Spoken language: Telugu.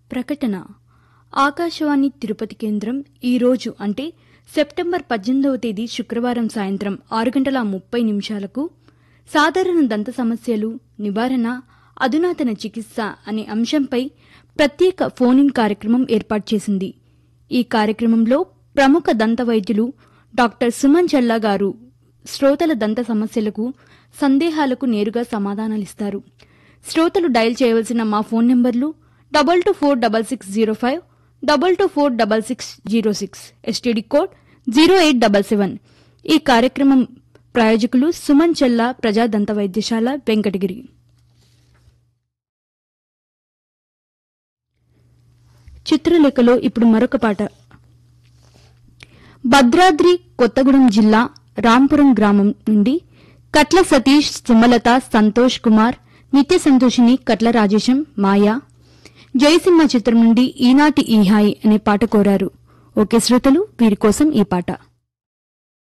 ప్రకటన ఆకాశవాణి తిరుపతి కేంద్రం ఈ రోజు అంటే సెప్టెంబర్ పద్దెనిమిదవ తేదీ శుక్రవారం సాయంత్రం ఆరు గంటల ముప్పై నిమిషాలకు సాధారణ దంత సమస్యలు నివారణ అధునాతన చికిత్స అనే అంశంపై ప్రత్యేక ఫోన్ ఇన్ కార్యక్రమం ఏర్పాటు చేసింది ఈ కార్యక్రమంలో ప్రముఖ దంత వైద్యులు డాక్టర్ సుమన్ చల్లా గారు శ్రోతల దంత సమస్యలకు సందేహాలకు నేరుగా సమాధానాలిస్తారు శ్రోతలు డయల్ చేయవలసిన మా ఫోన్ నంబర్లు double two four double six zero five double two four double six zero six STD code zero eight double seven ఈ కార్యక్రమం ప్రాయోజకులు సుమన్ చెల్లా ప్రజా దంత వైద్యశాల వెంకటగిరి చిత్రలేఖలో ఇప్పుడు మరొక పాట భద్రాద్రి కొత్తగూడెం జిల్లా రాంపురం గ్రామం నుండి కట్ల సతీష్ సుమలత సంతోష్ కుమార్ నిత్య సంతోషిని కట్ల రాజేశం మాయా జయసింహ చిత్రం నుండి ఈనాటి ఈహాయి అనే పాట కోరారు ఓకే శ్రోతలు వీరి కోసం ఈ పాట